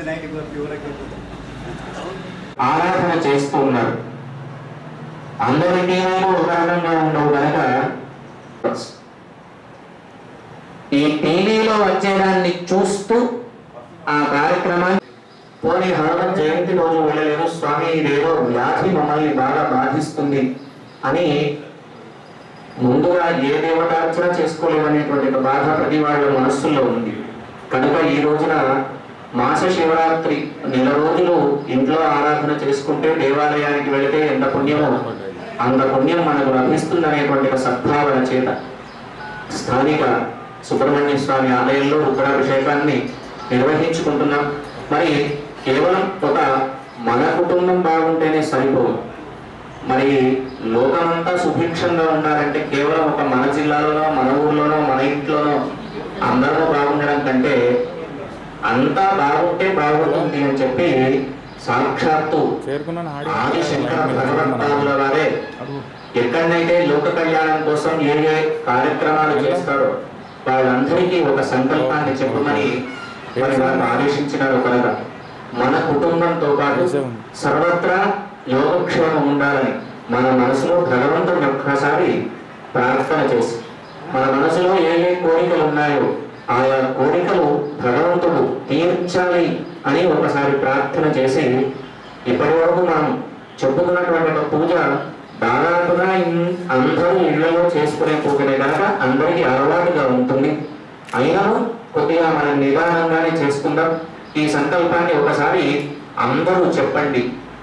night pure అయిపోతుంది ఆరాధన చేస్తూ ఉన్నారు అందరి టీవీలు ఒక రకంగా ఉండవు కనుక ఈ టీవీలో వచ్చేదాన్ని చూస్తూ ఆ కార్యక్రమాన్ని పోనీ హనుమన్ జయంతి రోజు వెళ్ళలేను స్వామి ఇదేదో వ్యాధి మమ్మల్ని బాగా బాధిస్తుంది అని ముందుగా ఏ దేవతార్చన చేసుకోలేమనేటువంటి ఒక బాధ ప్రతి వాళ్ళ మనస్సులో ఉంది కనుక ఈ రోజున మాస శివరాత్రి నెల రోజులు ఇంట్లో ఆరాధన చేసుకుంటే దేవాలయానికి వెళితే ఎంత పుణ్యమో అంత పుణ్యం మనకు లభిస్తుందనేటువంటి ఒక సద్భావన చేత స్థానిక సుబ్రహ్మణ్య స్వామి ఆలయంలో రుద్రాభిషేకాన్ని నిర్వహించుకుంటున్నాం మరి కేవలం ఒక మన కుటుంబం బాగుంటేనే సరిపోదు మరి లోకమంతా సుభిక్షంగా ఉండాలంటే కేవలం ఒక మన జిల్లాలోనో మన ఊర్లోనో మన ఇంట్లోనో అందరూ బాగుండడం కంటే అంతా బాగుంటే బాగుంటుంది అని చెప్పి సాక్షాత్తు చేరుకున్నాను ఆడి ఆది శంకర భగవత్పాదుల వారే ఎక్కడైతే లోక కళ్యాణం కోసం ఏ ఏ కార్యక్రమాలు చేస్తారో వాళ్ళందరికీ ఒక సంకల్పాన్ని చెప్పమని మరి వారు ఆదేశించినారు కనుక మన కుటుంబంతో పాటు సర్వత్రా యోగక్షేమం ఉండాలని మన మనసులో భగవంతుని ఒక్కసారి ప్రార్థన చేసి మన మనసులో ఏ ఏ కోరికలు ఉన్నాయో ఆయా కోరికలు భగవంతుడు తీర్చాలి అని ఒకసారి ప్రార్థన చేసి ఇప్పటి వరకు మనం చెప్పుకున్నటువంటి ఒక పూజ దాదాపుగా ఇన్- అందరూ ఇళ్లలో చేసుకునే పూజనే కనుక అందరికీ అలవాటుగా ఉంటుంది అయినను కొద్దిగా మనం నిదానంగానే చేసుకుందాం ఈ సంకల్పాన్ని ఒకసారి అందరూ చెప్పండి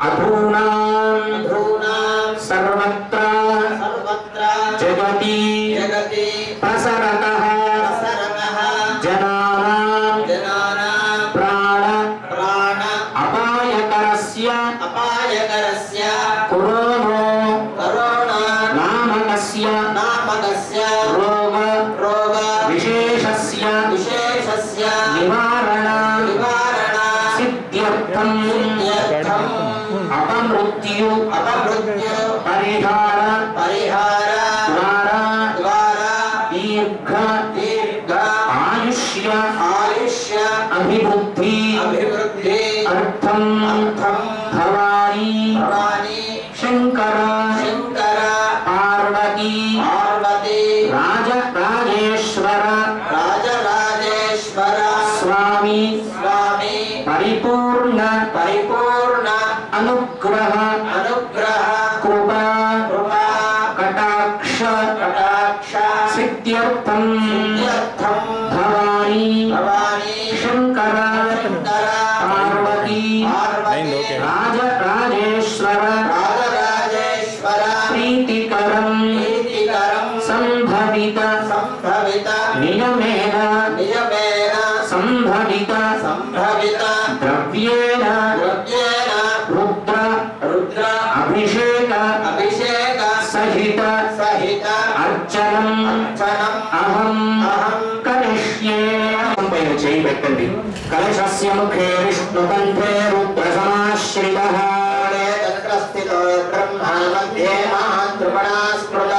అధూనాం ధ్రువణాం సర్వత్ర సర్వత్ర జగతి జగతి ప్రసరతః ప్రసరతః జనానాం జనానాం ప్రాణ ప్రాణ అపాయకరస్య అపాయకరస్య కురోనో కరోనా నామకస్య నామకస్య రోగ రోగ విశేషస్య విశేషస్య నివారణ నివారణ సిద్ధ్యర్థం సిద్ధ్యర్థం అపమృత్యు అపమృత్యు పరిహార పరిహార ద్వారా ద్వారా దీర్ఘ దీర్ఘ ఆయుష్య ఆయుష్య అభివృద్ధి అభివృద్ధి అర్థం అర్థం భవాని భవాని శంకర శంకర పార్వతి పార్వతి రాజ రాజేశ్వర రాజరాజేశ్వర స్వామి స్వామి పరిపూర్ణ పరిపూర్ణ అనుగ్రహ అనుగ్రహ కృప కృపా కటాక్ష కటాక్ష సిద్ధ్యర్థం సిద్ధ్యర్థం భవాని భవాని శంకర శంకర పార్వతి పార్వతి రాజ రాజేశ్వర రాజరాజేశ్వర ప్రీతికరం ప్రీతికరం సంభవిత సంభవిత నియమేన నియమేన సంభవిత సంభవిత ద్రవ్యేణ ద్రవ్యేన రుద్ర రుద్ర అభిషేక అభిషేక సహిత సహిత అర్చనం అర్చనం అహం అహం కరిష్యే పైన చేయి పెట్టండి కలశస్య ముఖే విష్ణుకంఠే రుద్ర సమాశ్రిత తత్రస్థితో బ్రహ్మ మధ్యే మహాద్రుపణా స్మృతా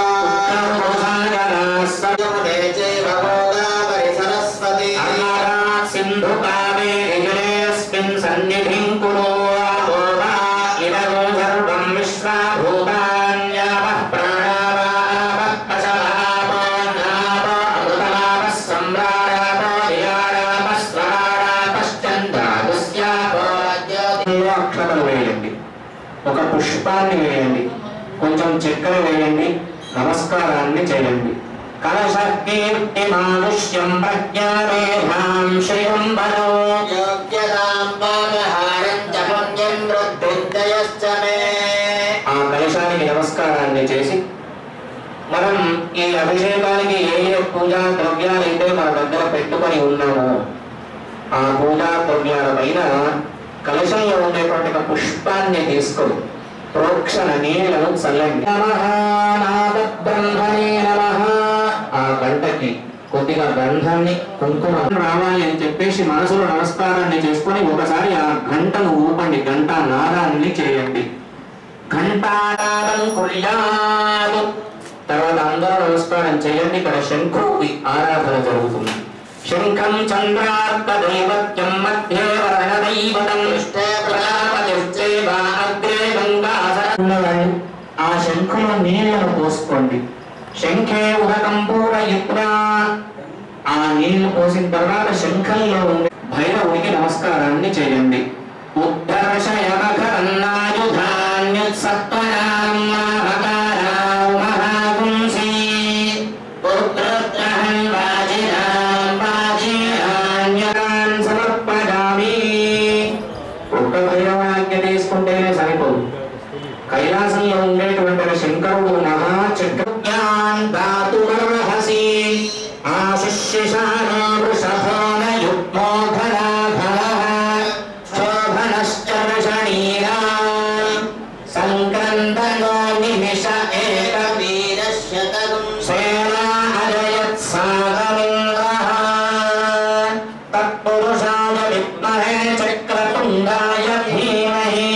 యమునే చైవ గోదావరి సరస్వతి సింధు కావేస్మిన్ సన్నిధిం కురు గోదా ఇదగో సర్వం విశ్వాభూతాన్యావః ప్రాణావావః పశవాపోన్నావో అమృతమావः సమ్రాడాపో ధియాడాపः స్వరాడాపశ్చంద్రాగస్యాపో జ్యోతిలో అక్షతలు వేయండి ఒక పుష్పాన్ని వేయండి కొంచెం చక్కెర వేయండి నమస్కారాన్ని చేయండి కలశకీర్తి మానుష్యం ప్రజ్ఞామేధాం శ్రీయంబరో యోగ్యతాం పాపహారం చ పుణ్యం వృద్ధిందయశ్చ మే ఆ కలశానికి నమస్కారాన్ని చేసి మనం ఈ అభిషేకానికి ఏ ఏ పూజా ద్రవ్యాలైతే మన దగ్గర పెట్టుకొని ఉన్నామో ఆ పూజా ద్రవ్యాల పైన కలశంలో ఉండేటువంటి ఒక పుష్పాన్ని తీసుకొని ప్రోక్షణ నీళ్లను చల్లండి నమః నాద బ్రహ్మణే నమః ఆ గంటకి కొద్దిగా గంధాన్ని కుంకుమ రావాలి అని చెప్పేసి మనసులో నమస్కారాన్ని చేసుకొని ఒకసారి ఆ గంటను ఊపండి గంట నాదాన్ని చేయండి ఘంటానాదం కుర్యాదు తర్వాత అందరూ నమస్కారం చేయండి ఇక్కడ శంఖుకి ఆరాధన జరుగుతుంది శంఖం చంద్రార్క దైవత్యం మధ్యే వర్ణ దైవతం ప్రజాపతిశ్చైవ అగ్రే గంగాధర ఉన్నవాళ్ళు ఆ శంఖులో నీళ్లను పోసుకోండి శంఖే ఉదకం పూరయిత్వా ఆ నీళ్లు పోసిన తర్వాత శంఖంలో ఉండే భైరవుడికి నమస్కారాన్ని చేయండి ఉద్ధర్షయమఖన్నాయుధాన్యుత్సత్వనాం మహాకారాం మహాగుంసీ పుత్రత్రహం వాజినాం వాజినాన్యరాన్ సమర్పయామి ఒక్క భైరవాజ్ఞ తీసుకుంటేనే సరిపోదు కైలాసంలో ఉండేటువంటి శంకరుడు మహాచక్రజ్ఞాన్ దాతుమర్హసి ఆశిష్యశానో వృషభోన యుగ్మోధరాధరః శోభనశ్చర్షణీరా సంక్రందనో నిమిష ఏక సేనా అజయత్సాగమింద్రః తత్పురుషాయ విద్మహే చక్రతుండాయ ధీమహి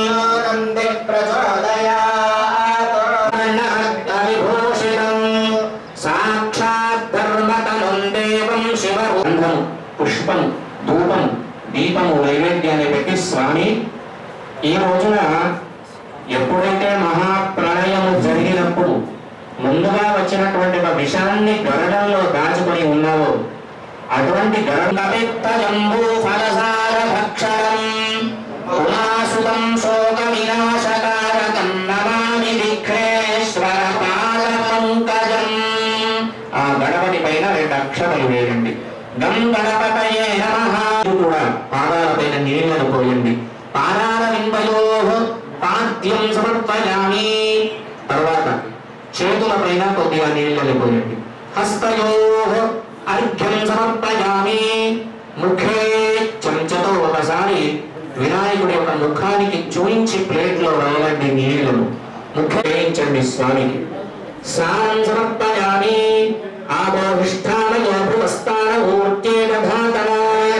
విభూషితం సాక్షాత్ ధర్మతనుం దేవం శివరుంధం పుష్పం ధూపం దీపము నైవేద్యాన్ని పెట్టి స్వామి ఈ రోజున ఎప్పుడైతే మహాప్రళయము జరిగినప్పుడు ముందుగా వచ్చినటువంటి ఒక విషాన్ని గరడంలో దాచుకొని ఉన్నావో అటువంటి గరంగమిత్తజంబూ ఫలసార భక్షరం ఉమాసుతం శోక వినాశకారకం నమామి విఘ్నేశ్వర పాద పంకజం ఆ గణపతి పైన రెండు అక్షరాలు వేయండి గం గణపతయే నమః కూడా పాదాల పైన నీళ్లను పోయండి పాదాల వింబయో పాద్యం సమర్పయామి తర్వాత చేతుల పైన కొద్దిగా నీళ్లను పోయండి హస్తయో అర్ఘ్యం సమర్పయామి ముఖే చెంచతో ఒకసారి వినాయకుడి యొక్క ముఖానికి చూయించి ప్లేట్ లో వేయండి నీళ్లను ముఖ వేయించండి స్వామికి స్నానం సమర్పయామి ఆపోహిష్టానయో భృవస్థాన ఊర్జేదఘాతనాయ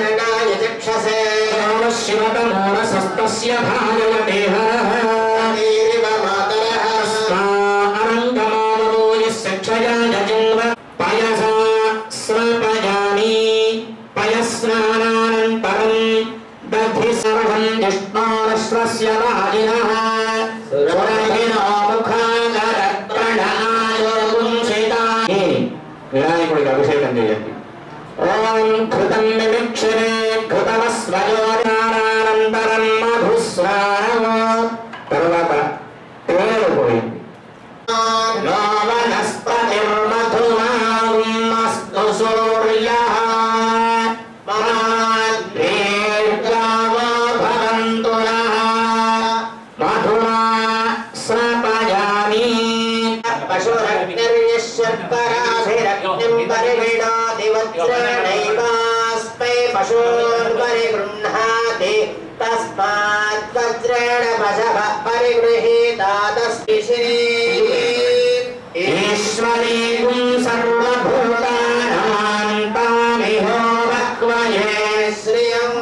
శివతమోనసస్తస్య భాగవతే హరః వినాయకుడికి అభిషేకం చేయండి ఓం ఘృతం విమిక్షరే ఘృతమస్వయోనానంతరం మధుస్వాన తర్వాత తేలు పోయింది వనస్పతిర్మధుమాస్తు సూర్యః మహాద్వేర్గావో భవంతు నః మధునా స్రపయామి పశూర్పరిగృహ్ణాతి తస్మాత్ వజ్రేణ పశవ పరిగృహీతాదస్తి ఈశ్వరీం సర్వభూతానాం తామిహో వక్వయే శ్రియం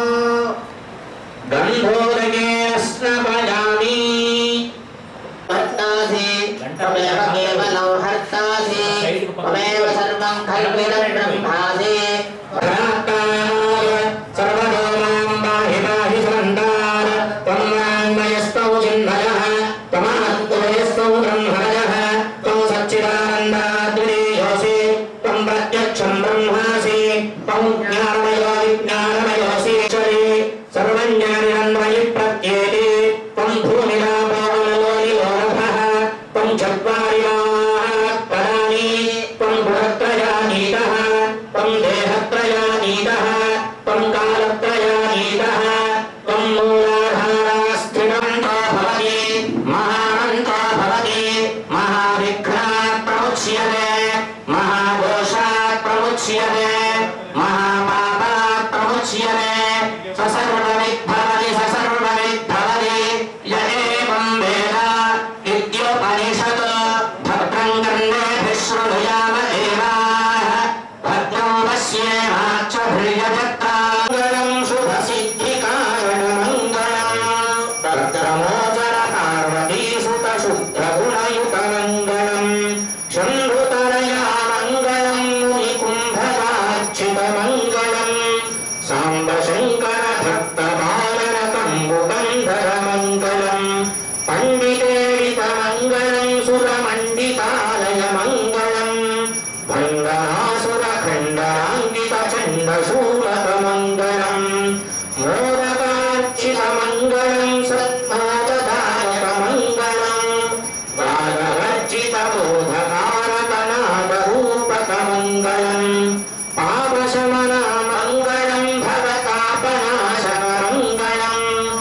గంధోదగే స్నపయామి హర్తాసి త్వమేవ కేవలం హర్తాసి త్వమేవ సర్వం కల్పితం బ్రహ్మాసి ప్రాకార సర్వదో మాం పాహి పాహి సంతాన త్వం వాङ्मयस्तौ చిన్మయః త్వమాత్మయస్తౌ బ్రహ్మణయః త్వం సచ్చిదానందాద్వినీయోసి త్వం ప్రత్యక్షం బ్రహ్మాసి త్వం జ్ఞానమయో విజ్ఞానమయోసి ఈశ్వరి సర్వం జ్ఞానిరన్వయి ప్రత్యేతి త్వం భూమిరాపోవనలోనిలో నభః త్వం చత్వారి మాః పదాని త్వం గుణత్రయానీతః త్వం దేహత్రయానీతః త్వం కాలత్రయానీతః త్వం మూలాధారాస్థిరంతో భవతి మహానంతో భవతి మహావిఘ్నాత్ ప్రముచ్యతే మహాదోషాత్ ప్రముచ్యతే మహాపాపాత్ ప్రముచ్యతే ససర్వవిద్భవతి ససర్వవిద్భవతి య ఏవం వేద ఇత్యుపనిషత్ మండితాలయ మంగళం వందనాసుర ఖండాంగిత చండశూలక మంగళం మోదకార్చిత మంగళం సత్మాదాయక మంగళం వాగవర్జిత బోధకారక నాగరూపక మంగళం పాపశమన మంగళం భవతాపనాశన మంగళం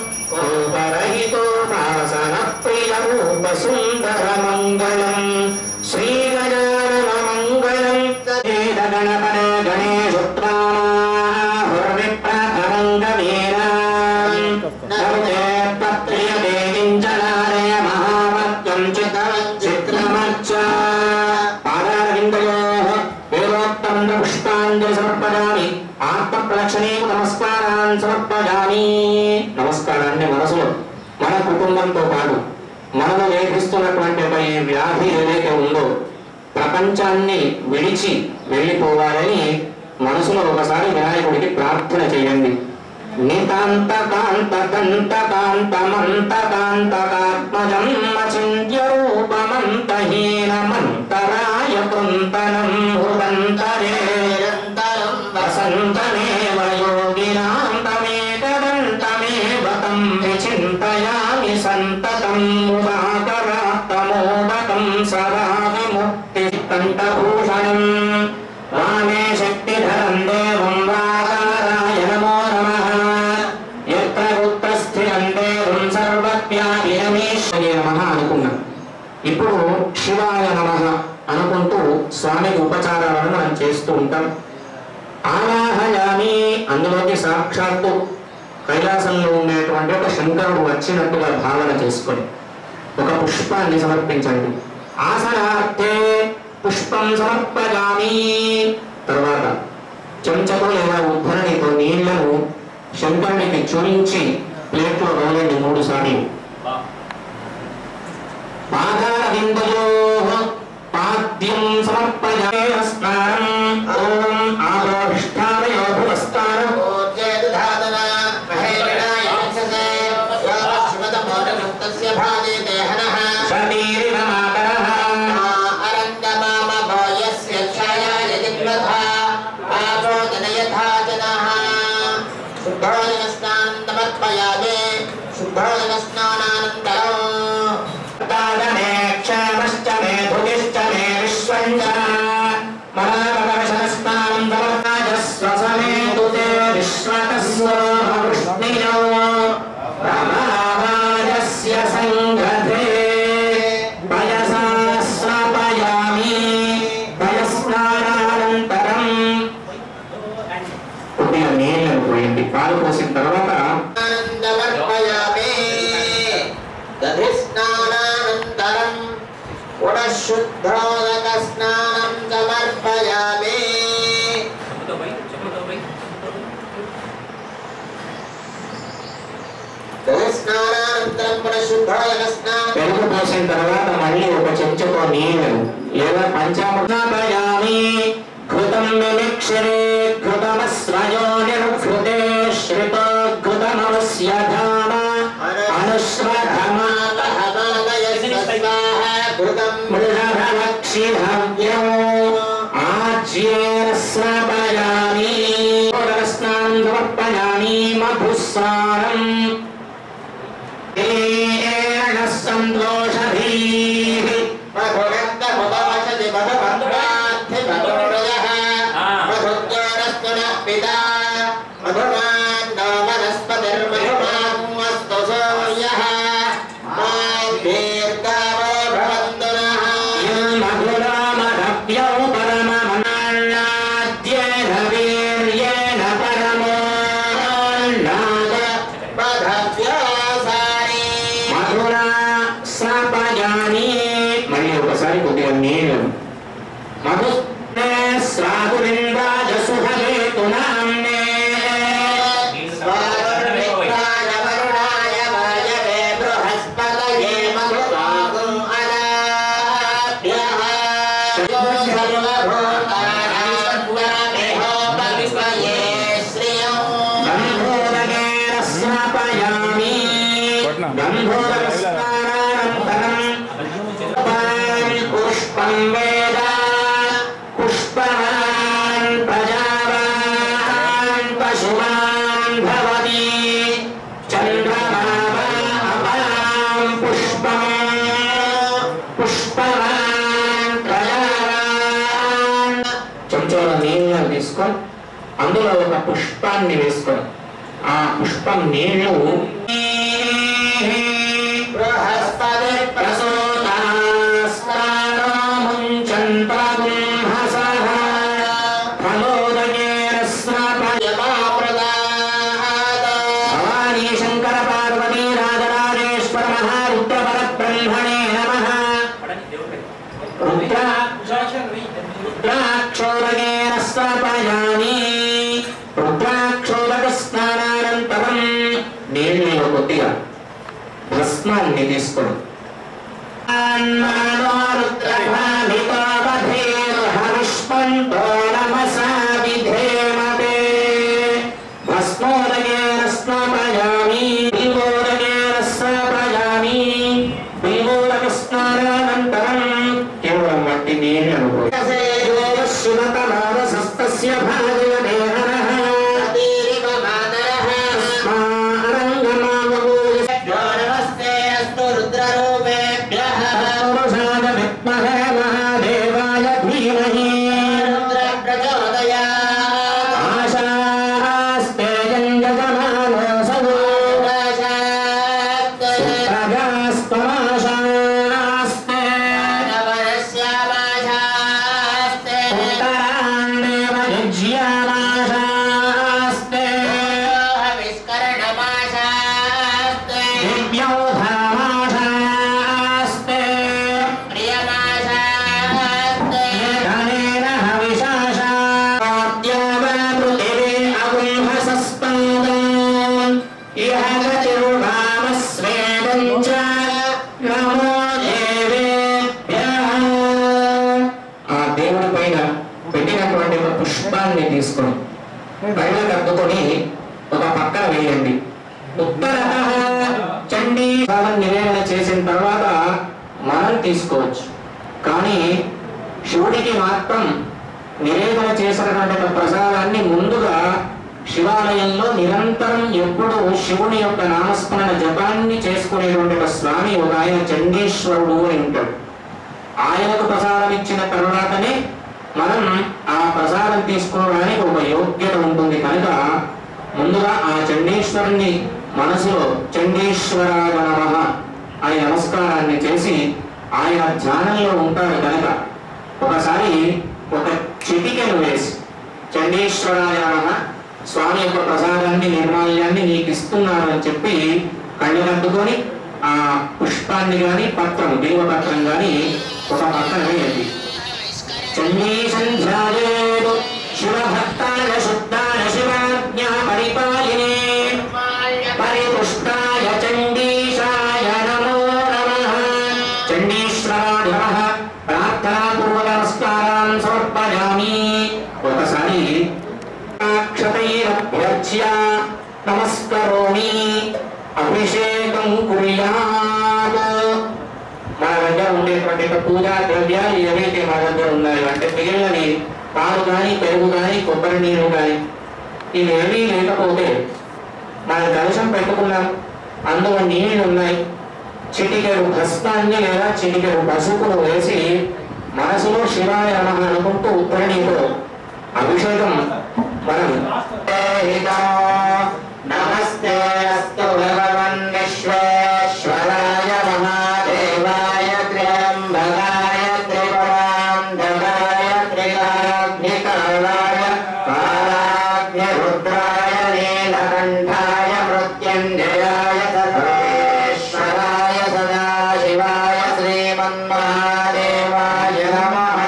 కోపరహితోపాసన ప్రియ రూప సుందర మంగళం శ్రీ గజానన మంగళం తదేద గణపన సమర్పయామి ఆత్మప్రదక్షిణేకు నమస్కారాన్ని సమర్పయామి నమస్కారాన్ని మనసులో మన కుటుంబంతో పాటు మనను వేధిస్తున్నటువంటి ఒక ఈ వ్యాధి ఏదైతే ఉందో ప్రపంచాన్ని విడిచి వెళ్ళిపోవాలని మనసులో ఒకసారి వినాయకుడికి ప్రార్థన చేయండి నితాంత కాంత దంత కాంత మంత కాంత కాత్మజం అచింత్య రూపమంత హీనమంతరాయ కృంతనం హృదంతరే నిరంతరం వసంతమేవ యోగినాం తమేకదంతమేవ తం విచింతయామి సంతతం ఉదాకరాత్తమోదకం సదా విముక్తికంఠభూషణం వామే శక్తిధరం దేవం వాకారాయ నమో నమః యత్ర కుత్రస్థిరం దేవం సర్వవ్యాపిరమేశ్వరే నమః అనుకున్నాం ఇప్పుడు శివాయ నమః అనుకుంటూ స్వామికి ఉపచారాలను మనం చేస్తూ ఉంటాం ఆవాహయామి అందులోకి సాక్షాత్తు కైలాసంలో ఉండేటువంటి ఒక శంకరుడు వచ్చినట్టుగా భావన చేసుకొని ఒక పుష్పాన్ని సమర్పించండి ఆసనార్థే పుష్పం సమర్పయామి తర్వాత చెంచతో లేదా ఉద్ధరణితో నీళ్లను శంకరునికి చూరించి ప్లేట్లో రోలండి మూడు సార్లు పాదారవిందయో పాద్యం సమర్పయామి స్నానం ఓం ఆరోహిష్టాదయో భువస్థానం ధాతనా మహేరణాయ వంశసే యోగశ్వతమోటముక్తస్య భాగే దేహనః శరీరివ మాతరః అరంగమామ భోయస్య ఛాయాయ జిగ్మథా ఆచోదనయథా జనః శుద్ధోదన స్నానం సమర్పయామి శుద్ధోదన స్నానానంతరం తాదమే క్షేమశ్చ మే భుజిశ్చ మే విశ్వం చ మనామకవశనస్నానం సమర్పయస్వసమేతు తే విశ్వకస్వృష్ణియో ప్రమావాజస్య సంగతే పయసా స్నాపయామి పయస్నానానంతరం కొద్దిగా నీళ్ళను పోయండి పాలు పోసిన తర్వాత ఆనందమర్పయామి దధిస్నానానంతరం పునఃశుద్ధోదక స్నానం సమర్పయామి దధిస్నానానంతరం పునఃశుద్ధోదక స్నానం పెరుగు పోసిన తర్వాత మళ్ళీ ఒక చెంచుతో నీళ్లు లేదా పంచామృతాపయామి ఘృతం విమిక్షరే ఘృతమస్రయో నిర్ఘృతే శ్రితో ఘృతమవస్య ధామ అనుశ్వధమ మృషభక్షిభవ్యం ఆజ్యేన స్నాపయామి స్నానం సమర్పయామి మధుస్నానం ఏన సంతోషభీః మధురామరవ్యౌ పరమమన్నాద్యేన వీర్యేణ పరమో మధురా స్నాపయామి మళ్ళీ ఒకసారి కొద్దిగా నీళ్ళు మధు శ్రాదురింద్రాజ సుహేతు నామ్నే గంధోదకేన స్నాపయామి గంధోదక స్నానానంతరం అందులో ఒక పుష్పాన్ని వేసుకొని ఆ పుష్పం నీళ్లు బృహస్పతి ప్రసూతాస్మానో ముంచంతగుంహసః ఫలోదయేన స్నాపయ యమాప్రదాద భవానీ శంకర పార్వతీ రాజరాజేశ్వర మహారుద్ర పరబ్రహ్మణే నమః రుద్ర రుద్రాక్షోరగేన స్నాపయామి రుద్రాక్షోరక స్నానానంతరం నీళ్ళలో కొద్దిగా భస్మాన్ని తీసుకొని హవిష్పంతో నమసా విధేమతే భస్మోదగేన స్నాపయామి బిల్వోదగేన స్నాపయామి బిల్వోదక స్నానానంతరం కేవలం మట్టి నీళ్ళు అనుభవం శివతమానసస్తస్య భాగవదేహనః సతీరివ మాతరః స్మారంగమావగోయ నమస్తే అస్తు రుద్రరూపేభ్యః పురుషాయ విద్మహే మహాదేవాయ ధీమహి రుద్ర ప్రచోదయాత్ ఆశాస్తే జంగజమానోసౌ ఆకాశాత్ ప్రజాస్తమాశాస్తే నవరస్యామాశాస్తే ఉత్తరాణేవ యజ్యామాశాస్తే విస్కరణమాశాస్తే దివ్యౌ ధామాశాస్తే ప్రియమాశాస్తే ఏకనేన హవిషాశాద్యావృతిరే అగుంహసస్పాదాన్ ఇహ గతిర్వామస్వేదం చ నమో దేవేభ్యః ఆ దేవుడి పైన పెట్టినటువంటి ఒక పుష్పాన్ని తీసుకొని పైన కద్దుకొని ఒక పక్కన వేయండి ఉత్తరత చండీ భావం నివేదన చేసిన తర్వాత మనం తీసుకోవచ్చు కానీ శివుడికి మాత్రం నివేదన చేసినటువంటి ఒక ప్రసాదాన్ని ముందుగా శివాలయంలో నిరంతరం ఎప్పుడు శివుని యొక్క నామస్మరణ జపాన్ని చేసుకునేటువంటి ఒక స్వామి ఒక ఆయన చండీశ్వరుడు అని ఉంటాడు ఆయనకు ప్రసాదం ఇచ్చిన తర్వాతనే మనం ఆ ప్రసాదం తీసుకోవడానికి ఒక యోగ్యత ఉంటుంది కనుక ముందుగా ఆ చండీశ్వరుణ్ణి మనసులో చండీశ్వరాయ నమః అని నమస్కారాన్ని చేసి ఆయన ధ్యానంలో ఉంటారు కనుక ఒకసారి ఒక చిటికెను వేసి చండీశ్వరాయ నమః స్వామి యొక్క ప్రసాదాన్ని నిర్మాల్యాన్ని నీకు ఇస్తున్నాను అని చెప్పి కళ్ళు కట్టుకొని ఆ పుష్పాన్ని గాని పత్రం బిల్వ పత్రం గాని ఒక పక్కన వేయండి చండీ సంధ్యాయేదు శివభక్తాయ శుద్ధాయ శివాజ్ఞా పరిపాలినే పరిపుష్టాయ చండీశాయ నమో నమః చండీశ్వరాయ నమః ప్రార్థనాపూర్వక నమస్కారాన్ సమర్పయామి ఒకసారి అక్షతైరభ్యర్చ్య నమస్కరోమి అభిషేకం కుర్యాత్ మన దగ్గర ఉండేటువంటి యొక్క పూజా ద్రవ్యాలు ఏవైతే మన దగ్గర ఉన్నాయో అంటే మిగిలినవి పాలు కానీ పెరుగు కానీ కొబ్బరి నీరు కానీ ఇవేమీ లేకపోతే మన కలశం పెట్టుకున్నాం అందులో నీళ్లు ఉన్నాయి చిటికెడు భస్మాన్ని లేదా చిటికెడు పసుపును వేసి మనసులో శివాయ నమః అనుకుంటూ ఉత్తరణితో అభిషేకం మనం నమస్తే అస్తు భగవన్ విశ్వేశ్వరాయ మహాదేవాయ త్ర్యంబకాయ త్రిపురాంధకాయ త్రికాగ్నికాలాయ కాలాగ్నిరుద్రాయ నీలకంఠాయ మృత్యుంజయాయ సర్వేశ్వరాయ సదాశివాయ శ్రీమన్మహాదేవాయ నమః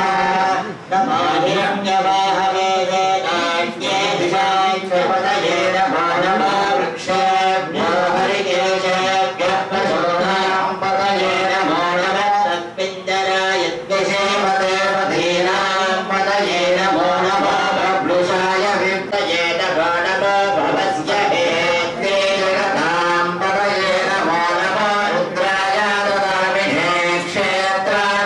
క్షేత్రాయ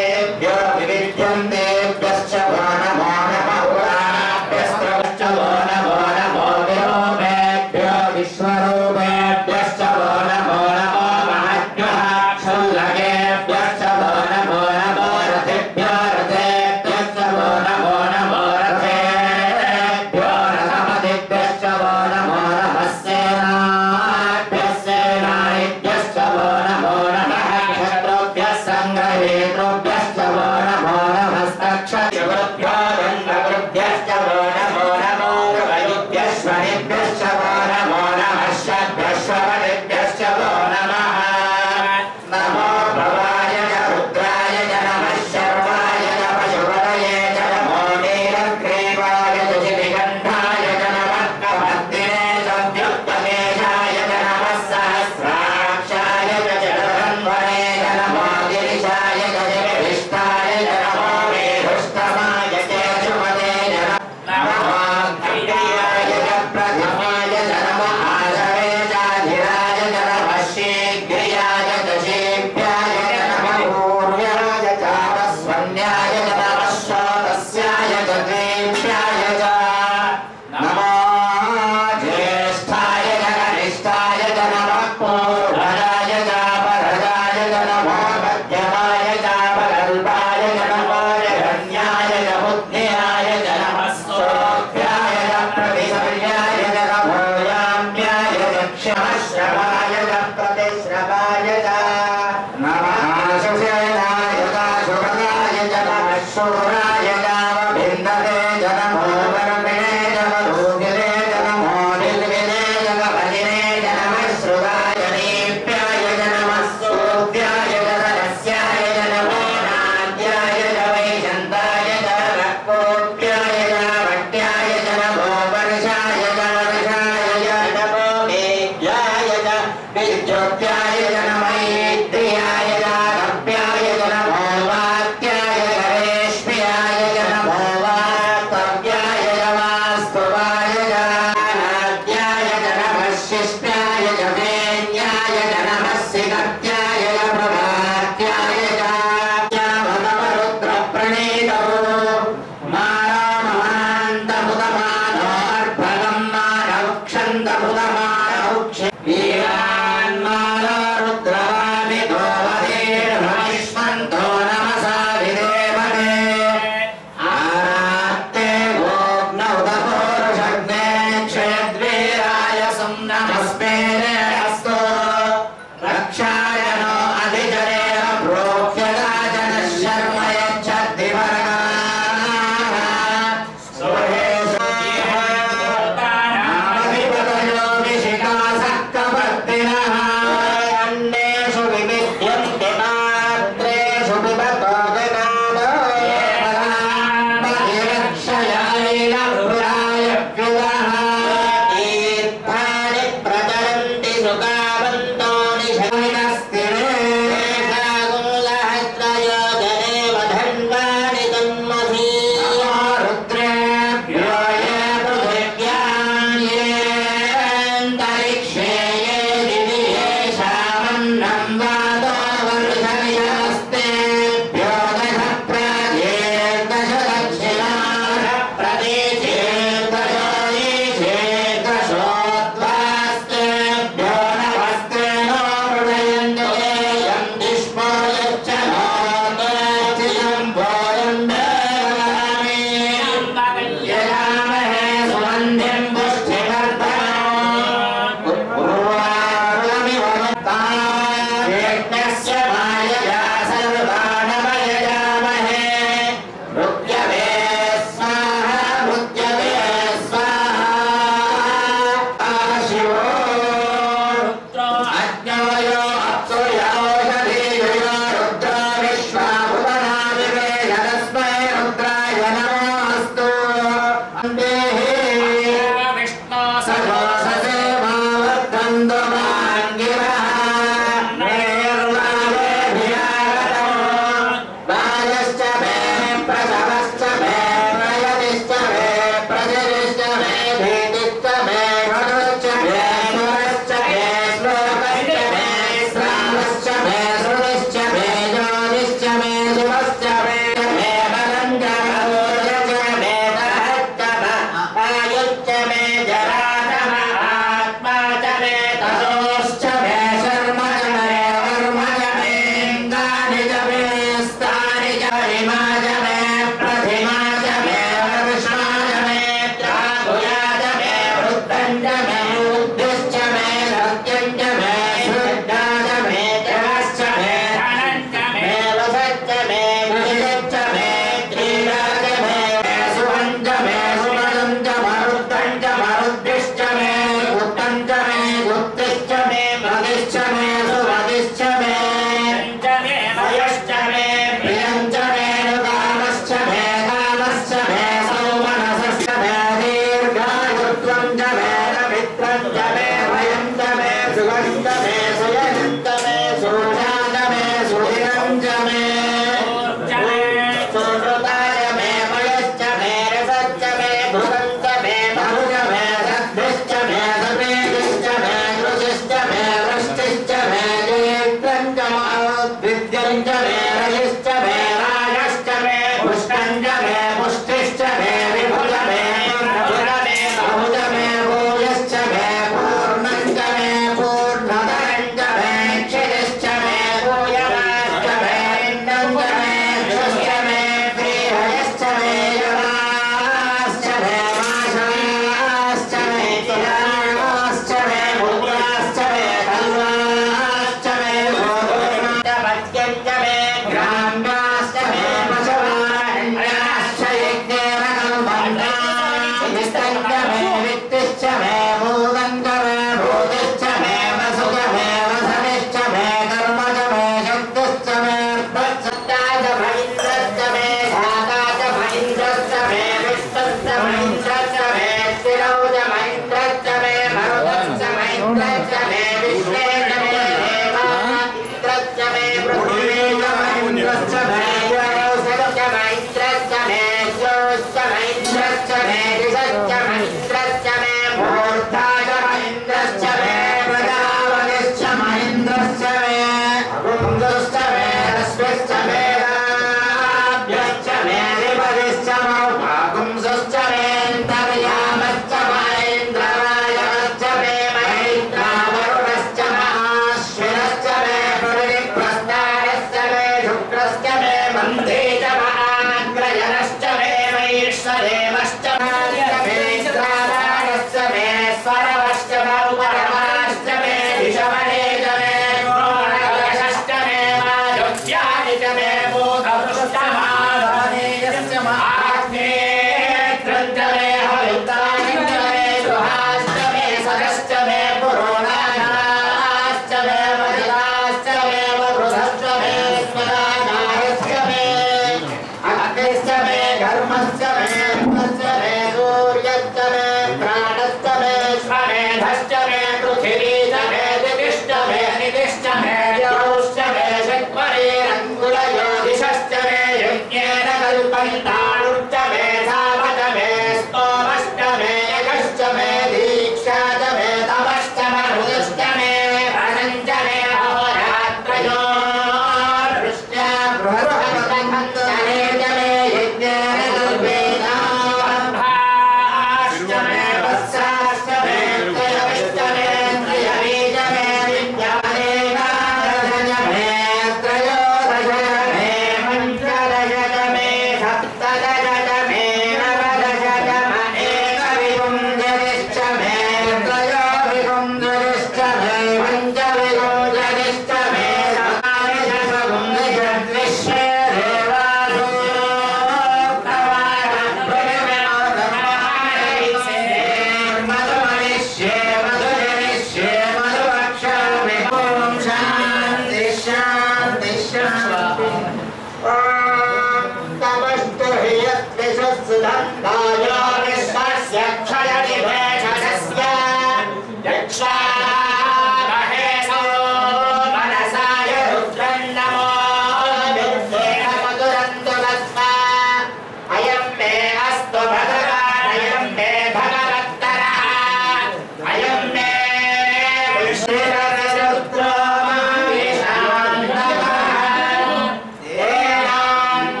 రుద్రో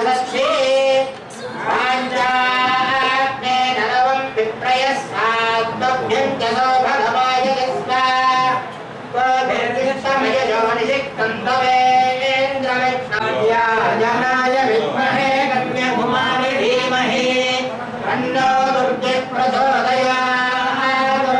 सक्षे पाञ्चाग्ने नरवं विप्रयस्मात्मभ्यं च नो भगवाय यस्मा जनाय विद्महे कन्याकुमारी धीमहि तन्नो दुर्गे प्रचोदयात्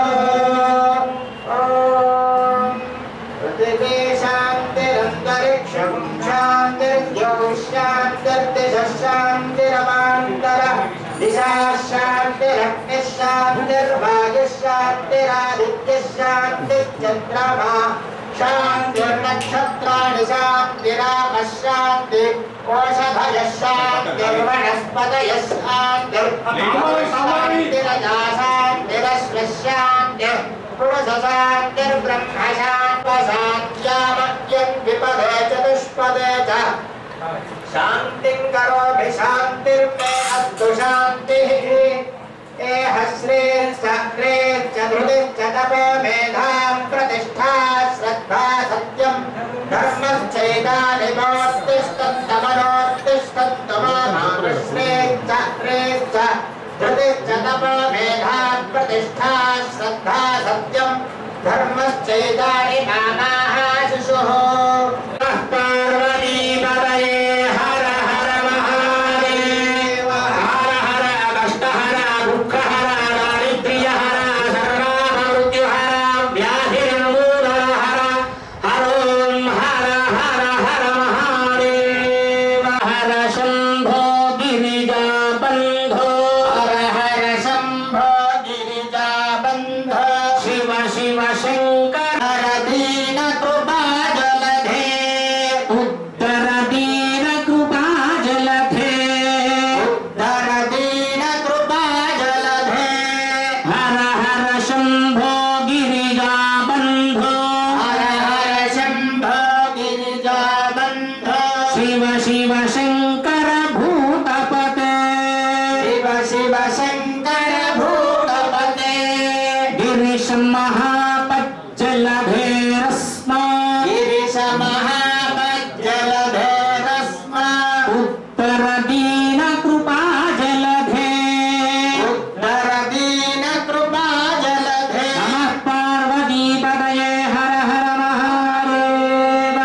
ॐ पृथिवी शान्तिरन्तरिक्षं शान्तिर्ज्योतिश्शान्तिर्दिशः शान्तिरवान्तरः दिशा शान्तिरग्निः शान्तिर्वायुः शान्तिरादित्यः शान्तिश्चन्द्रमा शान्तिर्नक्षत्राणि शान्तिरामः शान्ति ओषधयः शान्तिर्वनस्पतयः शान्तिर्शान्तिरजा शान्तिरश्वः शान्तिः पुरुषशान्तिर्ब्रह्म शान्तिशान्त्यामज्ञं विपदे चतुष्पदे च शान्तिं करोमि शान्तिर्मे अस्तु शान्तिः एह श्रेश्च च धृतिश्च तपो मेधां प्रतिष्ठा श्रद्धा सत्यं धर्मश्चैतानिमोत्तिष्ठन्तमनोत्तिष्ठन्तमोश्रेश्च श्रेश्च धृतिश्च तपो मेधा प्रतिष्ठा श्रद्धा सत्यं धर्मश्चैतानि नानाः शिशुः पार्वती पदये हर हर महादेव हर हर कष्टहर दुःखहर दारिद्र्यहर सर्वामृत्युहर व्याधिर्मूलहर हर ॐ हर हर हर महादेव हर शम्भो गिरिजाबन्धो हर हर शम्भो गिरिजाबन्धो शिव शिव शङ्कर हर दीन कृपा जलधे उद्धर दीन कृपा जलधे उद्धर दीन कृपा जलधे हर हर शम्भो गिरिजाबन्धो हर हर शम्भो गिरिजाबन्धो शिव शिव शङ्कर भूतपते शिव शिव शङ्कर भूतपते गिरिश महापज्जलधेरस्मा गिरिश महापज्जलधेरस्मा उत्तरदीन कृपा जलधे उत्तरदीन कृपा जलधे नमः पार्वतीपदये हर हर महादेव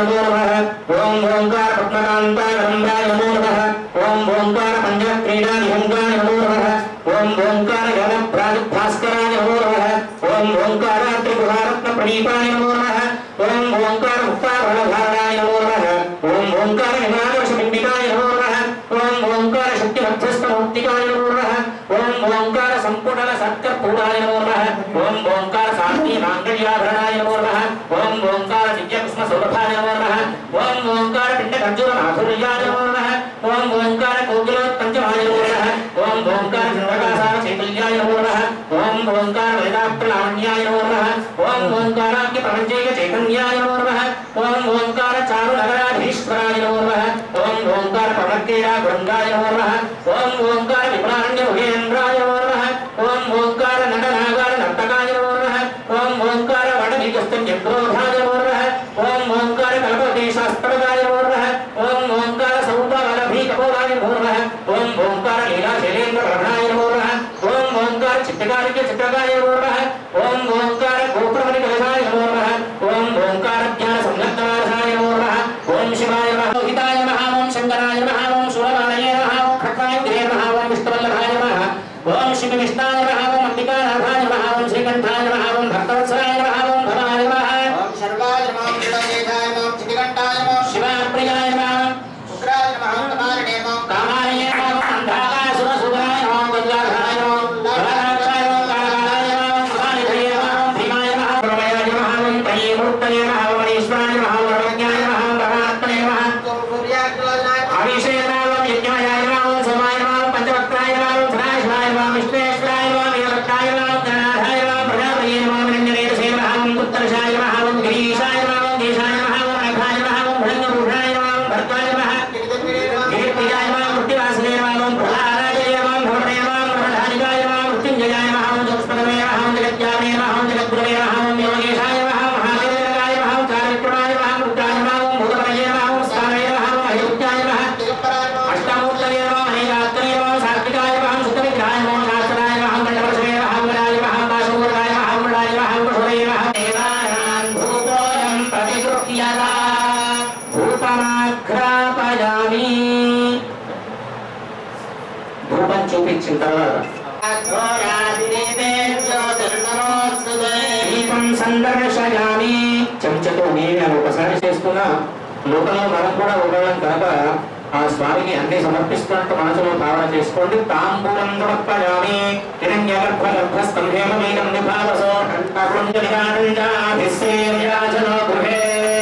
ओम ओंकार पद्मकांताय रंगाय नमो नमः ओम ओंकार पंचक्रीडाय ओंकार नमो नमः ओम ओंकार गण भास्कराय नमो नमः ओम ओंकार त्रिगुहारत्न प्रदीपाय नमो नमः ओम ओंकार मुक्ताभरणधारणाय नमो नमः ओम ओंकार हिमालयशबिम्बिकाय नमो नमः ओम ओंकार शक्तिमध्यस्थमौक्तिकाय नमो नमः ओम ओंकार संपुटल सत्कर्पूराय नमो नमः ओम ओंकार शान्ति माङ्गल्याभरणाय नमो नमः ओम ओंकार दिव्यकुष्म सौरभाय नमो नमः ओम ओंकार पिण्डकर्जूर माधुर्याय नमो नमः ओम ओंकार कोकिलोत्पञ्चमाय नमो नमः ओम ओंकार चन्द्रकासार चैतल्याय नमो नमः ओम ओंकार वेदाप्रलावण्याय नमो नमः ओम ओंकाराख्य प्रपञ्चैक चैतन्याय नमो नमः ओम ओंकार चारु नगराधीश्वराय नमो नमः ओम ओंकार पवनक्रीडा गङ्गाय नमो नमः ओम ओंकार विप्रारण्य मुगेन्द्राय नमो नमः ओम ओंकार नटनागार नर्तकाय नमो नमः ओम ओंकार वडनिकस्तन्यक्रोधाय नमो नमः ओम ओंकार कल्पदेशास्त्रदाय नमो नमः ओम ओंकार सौदावलभीकपोलाय नमो नमः ओम ओंकार लीला शैलेन्द्र रमणाय नमो नमः ओम ओंकार चित्रकार्य चित्रकाय नमो नमः ओम ओंकार गोप्रमणि कलशाय नमो नमः ओम ओंकार ज्ञान संलग्नार्थाय नमो नमः ओम शिवाय नमः हिताय नमः ओम शंकराय नमः ओम शूलमालय नमः ओम खट्वायुधे नमः ओम विष्णुवल्लभाय नमः ओम शिव विष्णाय नमः ओम अंबिकानाथाय नमः ओम श्रीकण्ठाय नमः ओम भक्तवत्सलाय नमः ओम भवाय नमः ओम सर्वाय नमः कृतमेधाय नमः चितिकण्ठाय नमः शिवाप्रियाय नमः शुक्राय नमः कुमारिणे नमः कामाय नमः अन्धाकासुरसुराय नमः गङ्गाधराय नमः गणाक्षाय नमः कालकालाय नमः महानिधये नमः भीमाय नमः प्रमयाय नमः ओम त्रयीमूर्तये नमः ओम ईश्वराय नमः ओम सर्वज्ञाय नमः ओम परमात्मने नमः ओम सूर्याग्रहाय आविषय नमः ओम यज्ञाय नमः ओम सोमाय नमः ओम पंचवक्त्राय नमः ओम सदाशिवाय नमः विष्णुवेश्वराय नमः वीरभद्राय नमः ओम गणाधाय नमः प्रजापतये ధూపం చూపించిన తర్వాత దీపం సందర్శయామి చెంచతో నేను ఒకసారి చేస్తున్నా లోకంలో మనం కూడా ఒకళ్ళం కనుక ఆ స్వామికి అన్ని సమర్పిస్తున్నట్టు మనసులో భావన చేసుకోండి తాంబూలం సమర్పయామి హిరణ్య గర్భ గర్భ స్తంభేమ మీనం నిభావసో కంఠపుంజలికానుజాభిస్సేర్యాజనో గృహే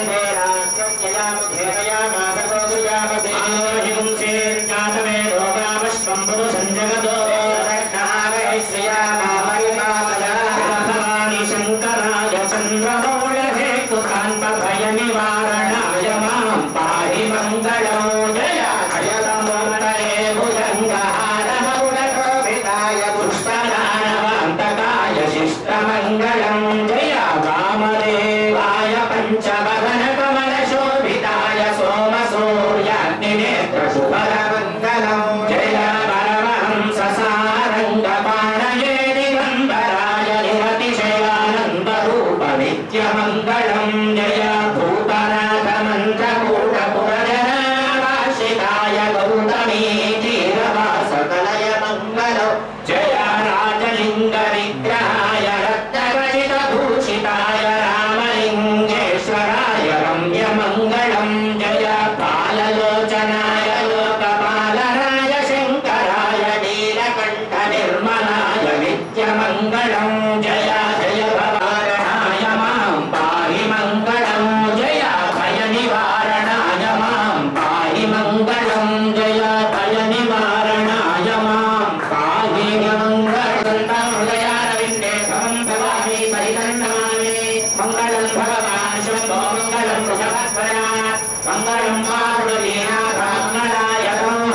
శంకరాయ చంద్రమౌళహే కాంత భయ నివారణాయ మాం పాహి మంగళం జయ జయతమోదరే భుజంగహారమౌళకోపితాయ పుష్పదానవాంతకాయ శిష్టమంగళం జయ వామదేవాయ పంచవదన కమల శోభితాయ సోమ సూర్యాగ్నినేత్ర శుభరమంగళం జయ పరమహంస సారంగ పాణయే దిగంబరాయ నిరతిశయానంద రూప నిత్యమంగళం జయ భూతనాథ మంత్రకూట పురజనాశితాయ గౌతమీ తీరవాస కలయ మంగళం జయ రాజలింగ విగ్రహాయ రక్తరచిత భూషితాయ రామలింగేశ్వరాయ రమ్య మంగళం జయ పాలలోచనాయ లోకపాలనాయ శంకరాయ నీలకంఠ నిర్మలాయ నిత్యమంగళం జయ జయ భవారణాయ మాం పాహి మంగళం జయ భయ నివారణాయ మాం పాహి మంగళం జయ భయ నివారణాయ మాం పాహి మంగళం హృదయారవిందే భవం భవామి పరిగణమామి మంగళం భగవాన్ శంభో మంగళం వృషభస్వరా మంగళం పార్వతీనాథ మంగళాయ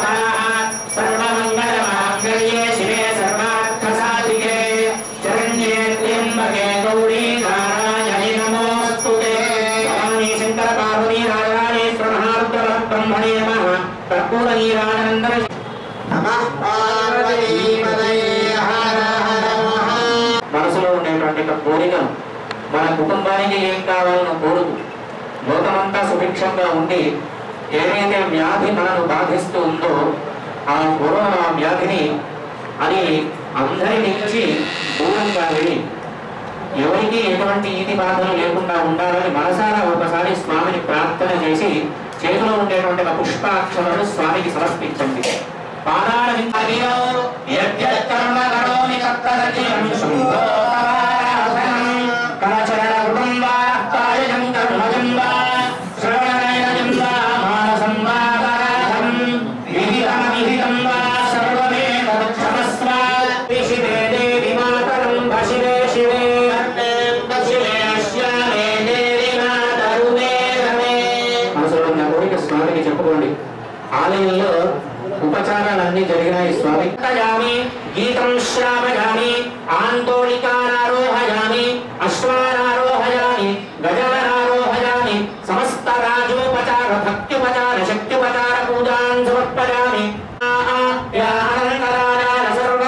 సర్వమంగళమాంగళ్యే శివే సర్వార్థసాధికే శరణ్యే త్ర్యంబకే గౌరీ నారాయణి నమోస్తుతే భవానీ శంకర పార్వతీ నారాయణేశ్వర మహారుద్ర బ్రహ్మణే నమః కర్పూర నీరానందర నమః పార్వతీపతయే హర హర మహా మనసులో ఉండేటువంటి ఒక కోరికను మన కుటుంబానికి ఏం కావాలనో కోరుతూ లోకమంతా సుభిక్షంగా ఉండి ఏదైతే వ్యాధి మనను బాధిస్తూ ఉందో ఆ కరోనా వ్యాధిని అది అందరి నుంచి దూరంగా వెళ్ళి ఎవరికి ఎటువంటి ఈతి బాధలు లేకుండా ఉండాలని మనసారా ఒకసారి స్వామిని ప్రార్థన చేసి చేతిలో ఉండేటువంటి ఒక పుష్పాక్షరాలు స్వామికి సమర్పించండి పాదాల విందరిలో యజ్ఞకర్మ కరోమి తత్తదఖిలం శంభోపవారాధనం కరచరణ కుటుంబాత్తాయజం కర్మజం వా శ్రవణనయనం వా మానసం వా పరాధం విహితం విహితం వా సర్వమేవ క్షమస్వ విశివే దేవి మాతరం భశివే శివే శివే అశ్యామే దేవి మాతరుమే రమే మనసులో ఉన్న కోరిక స్వామికి చెప్పుకోండి ఆలయంలో ఉపచారాలన్నీ జరిగినాయి స్వామి యామి గీతం శ్రావయామి ఆందోళికానారోహయామి అశ్వానారోహయామి గజానారోహయామి సమస్త రాజోపచార భక్త్యుపచార శక్త్యుపచార పూజాన్ సమర్పయామి అనంతరాజాన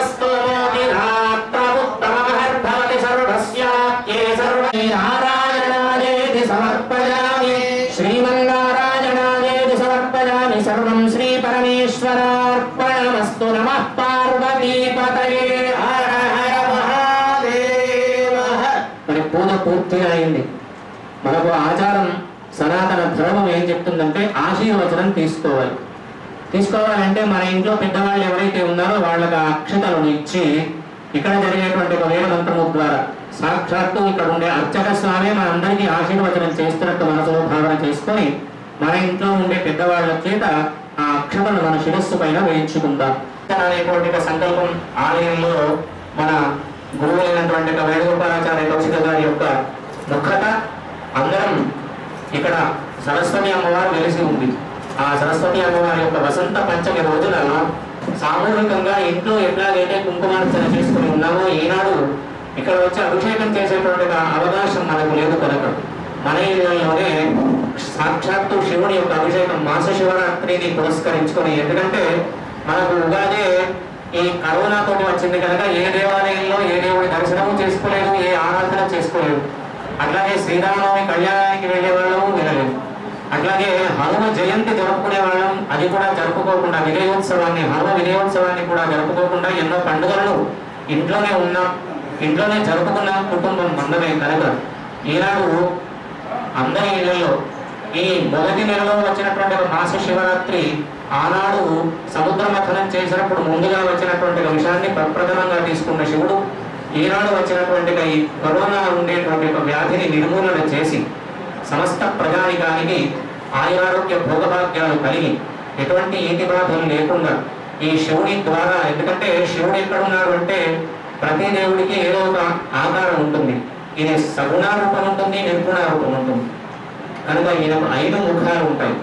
సర్వస్తోమోతిరాత్రముత్తమహర్భవతి సర్వస్యాఖ్యే సర్వే నారాయణాయేతి సమర్పయామి శ్రీమన్నారాయణాయేతి సమర్పయామి సర్వం శ్రీ పరమేశ్వరార్పణమస్తు నమః పార్వతీపతయే హర హర మహాదేవ మరి పూజ పూర్తిగా అయింది మనకు ఆచారం సనాతన ధర్మం ఏం చెప్తుందంటే ఆశీర్వచనం తీసుకోవాలి తీసుకోవాలంటే మన ఇంట్లో పెద్దవాళ్ళు ఎవరైతే ఉన్నారో వాళ్ళకి ఆ అక్షతలను ఇచ్చి ఇక్కడ జరిగేటువంటి ఒక వేద మంత్రము ద్వారా సాక్షాత్తు ఇక్కడ ఉండే అర్చక స్వామి మనందరికీ ఆశీర్వచనం చేస్తున్నట్టు మనసులో భావన చేసుకొని మన ఇంట్లో ఉండే పెద్దవాళ్ళ చేత ఆ అక్షతను మన శిరస్సు పైన వేయించుకుందాం అనేటువంటి ఒక సంకల్పం ఆలయంలో మన గురువులైనటువంటి ఒక వేణుగోపాలాచార్య కౌశిక గారి యొక్క ముఖత అందరం ఇక్కడ సరస్వతి అమ్మవారు వెలిసి ఉంది ఆ సరస్వతి అమ్మవారి యొక్క వసంత పంచమి రోజున సామూహికంగా ఇంట్లో ఎట్లాగైతే కుంకుమార్చన చేసుకుని ఉన్నామో ఈనాడు ఇక్కడ వచ్చి అభిషేకం చేసేటువంటి ఒక అవకాశం మనకు లేదు కనుక మన ఇళ్ళలోనే సాక్షాత్తు శివుని యొక్క అభిషేకం మాస శివరాత్రిని పురస్కరించుకొని ఎందుకంటే మనకు ఉగాది ఈ కరోనా తోటి వచ్చింది కనుక ఏ దేవాలయంలో ఏ దేవుడి దర్శనము చేసుకోలేదు ఏ ఆరాధన చేసుకోలేదు అట్లాగే శ్రీరామనవమి కళ్యాణానికి వెళ్ళే వాళ్ళము వినలేదు అట్లాగే హనుమ జయంతి జరుపుకునే వాళ్ళం అది కూడా జరుపుకోకుండా విజయోత్సవాన్ని హనుమ విజయోత్సవాన్ని కూడా జరుపుకోకుండా ఎన్నో పండుగలను ఇంట్లోనే ఉన్న ఇంట్లోనే జరుపుకున్న కుటుంబం మందమే కనుక ఈనాడు అందరి ఇళ్లలో ఈ మొదటి నెలలో వచ్చినటువంటి ఒక మాస శివరాత్రి ఆనాడు సముద్ర మథనం చేసినప్పుడు ముందుగా వచ్చినటువంటి ఒక విషయాన్ని ప్రప్రథమంగా తీసుకున్న శివుడు ఈనాడు వచ్చినటువంటి ఒక ఈ కరోనా ఉండేటువంటి ఒక వ్యాధిని నిర్మూలన చేసి సమస్త ప్రజానికానికి ఆయురారోగ్య భోగభాగ్యాలు కలిగి ఎటువంటి ఈతి బాధలు లేకుండా ఈ శివుని ద్వారా ఎందుకంటే శివుడు ఎక్కడున్నాడు అంటే ప్రతి దేవుడికి ఏదో ఒక ఆకారం ఉంటుంది ఇది సగుణ రూపం ఉంటుంది నిర్గుణ రూపం ఉంటుంది కనుక ఈయనకు ఐదు ముఖాలు ఉంటాయి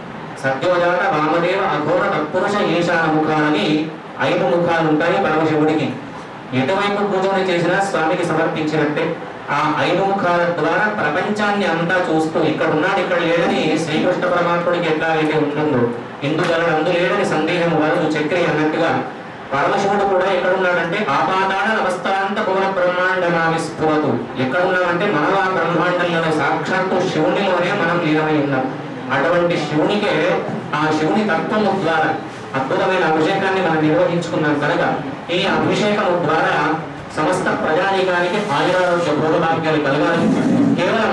సత్యోజాత వామదేవ అఘోర తత్పురుష ఈశాన ముఖాలని ఐదు ముఖాలు ఉంటాయి పరమశివుడికి ఎటువైపు పూజలు చేసినా స్వామికి సమర్పించినట్టే ఆ ఐదు ముఖాల ద్వారా ప్రపంచాన్ని అంతా చూస్తూ ఇక్కడ ఉన్నాడు ఇక్కడ లేదని శ్రీకృష్ణ పరమాత్ముడికి ఎట్లా అయితే ఉంటుందో ఇందుగలడు అందు లేదని సందేహం వరదు చక్రి అన్నట్టుగా పరమశివుడు కూడా ఎక్కడున్నాడంటే ఆపాతాళ నమస్తాంత భువన బ్రహ్మాండమా విస్ఫురతు ఎక్కడున్నామంటే మనం ఆ బ్రహ్మాండంలోనే సాక్షాత్తు శివునిలోనే మనం లీనమై ఉన్నాం అటువంటి శివునికే ఆ శివుని తత్వము ద్వారా అద్భుతమైన అభిషేకాన్ని మనం నిర్వహించుకున్నాం కనుక ఈ అభిషేకము ద్వారా సమస్త ప్రజానీకానికి ఆయురారోగ్య భోగభాగ్యాలు కలగాలి కేవలం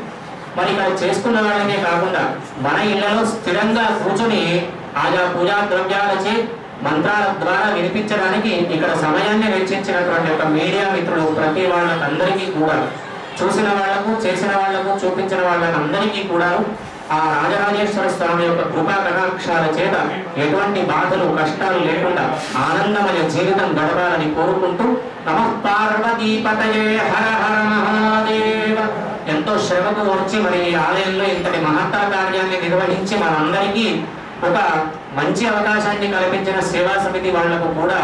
మరి ఇక్కడ చేసుకున్న వాళ్ళనే కాకుండా మన ఇళ్లలో స్థిరంగా కూర్చొని ఆయా పూజా ద్రవ్యాలచే మంత్రాల ద్వారా వినిపించడానికి ఇక్కడ సమయాన్ని వెచ్చించినటువంటి ఒక మీడియా మిత్రులు ప్రతి వాళ్ళకందరికీ కూడా చూసిన వాళ్లకు చేసిన వాళ్లకు చూపించిన వాళ్ళకందరికీ కూడా ఆ రాజరాజేశ్వర స్వామి యొక్క కృపా కటాక్షాల చేత ఎటువంటి బాధలు కష్టాలు లేకుండా ఆనందమయ జీవితం గడపాలని కోరుకుంటూ నమ పార్వతీపతయే హర హర మహాదేవ ఎంతో శ్రమకు వచ్చి మరి ఈ ఆలయంలో ఇంతటి మహత్తర కార్యాన్ని నిర్వహించి మనందరికీ ఒక మంచి అవకాశాన్ని కల్పించిన సేవా సమితి వాళ్లకు కూడా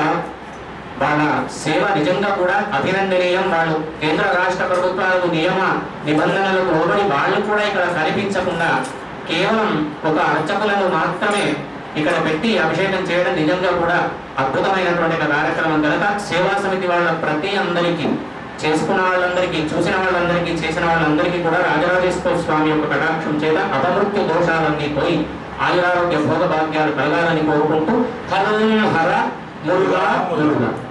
వాళ్ళ సేవ నిజంగా కూడా అభినందనీయం వాళ్ళు కేంద్ర రాష్ట్ర ప్రభుత్వాలకు నియమ నిబంధనలకు లోబడి వాళ్ళు కూడా ఇక్కడ కనిపించకుండా కేవలం ఒక అర్చకులను మాత్రమే ఇక్కడ పెట్టి అభిషేకం చేయడం నిజంగా కూడా అద్భుతమైనటువంటి ఒక కార్యక్రమం కనుక సేవా సమితి వాళ్ళ ప్రతి అందరికీ చేసుకున్న వాళ్ళందరికీ చూసిన వాళ్ళందరికీ చేసిన వాళ్ళందరికీ కూడా రాజరాజేశ్వర స్వామి యొక్క కటాక్షం చేత అపమృత్యు దోషాలన్నీ పోయి ఆయురారోగ్య భోగ భాగ్యాలు కలగాలని కోరుకుంటూ హర హర మురుగా మురుగా